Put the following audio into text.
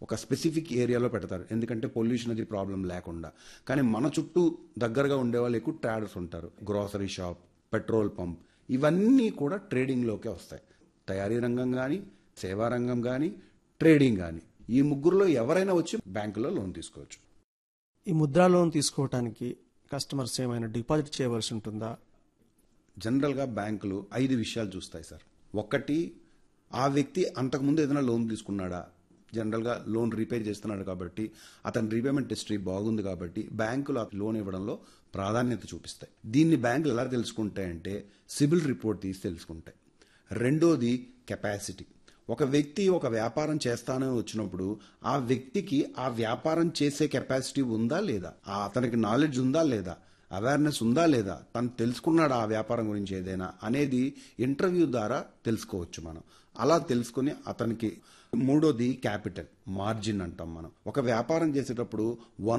ఒక స్పెసిఫిక్ ఏరియాలో పెడతారు ఎందుకంటే పొల్యూషన్ అది ప్రాబ్లం లేకుండా కానీ మన చుట్టూ దగ్గరగా ఉండే వాళ్ళు ఎక్కువ ట్రేడర్స్ ఉంటారు గ్రోసరీ షాప్ పెట్రోల్ పంప్ ఇవన్నీ కూడా ట్రేడింగ్లోకే వస్తాయి తయారీ రంగం కానీ సేవా రంగం కానీ ట్రేడింగ్ కానీ ఈ ముగ్గురులో ఎవరైనా వచ్చి బ్యాంకులో లోన్ తీసుకోవచ్చు ఈ ముద్రా లోన్ తీసుకోవటానికి కస్టమర్స్ ఏమైనా డిపాజిట్ చేయవలసి ఉంటుందా జనరల్గా బ్యాంకులు ఐదు విషయాలు చూస్తాయి సార్ ఒకటి ఆ వ్యక్తి అంతకుముందు ఏదైనా లోన్ తీసుకున్నాడా జనరల్గా లోన్ రీపే చేస్తున్నాడు కాబట్టి అతని రీపేమెంట్ హిస్టరీ బాగుంది కాబట్టి బ్యాంకులు ఆ లోన్ ఇవ్వడంలో ప్రాధాన్యత చూపిస్తాయి దీన్ని బ్యాంకులు ఎలా తెలుసుకుంటాయంటే సిబిల్ రిపోర్ట్ తీసి తెలుసుకుంటాయి రెండోది కెపాసిటీ ఒక వ్యక్తి ఒక వ్యాపారం చేస్తానే వచ్చినప్పుడు ఆ వ్యక్తికి ఆ వ్యాపారం చేసే కెపాసిటీ ఉందా లేదా ఆ అతనికి నాలెడ్జ్ ఉందా లేదా అవేర్నెస్ ఉందా లేదా తను తెలుసుకున్నాడు ఆ వ్యాపారం గురించి ఏదైనా అనేది ఇంటర్వ్యూ ద్వారా తెలుసుకోవచ్చు మనం అలా తెలుసుకుని అతనికి మూడోది క్యాపిటల్ మార్జిన్ అంటాం మనం ఒక వ్యాపారం చేసేటప్పుడు వన్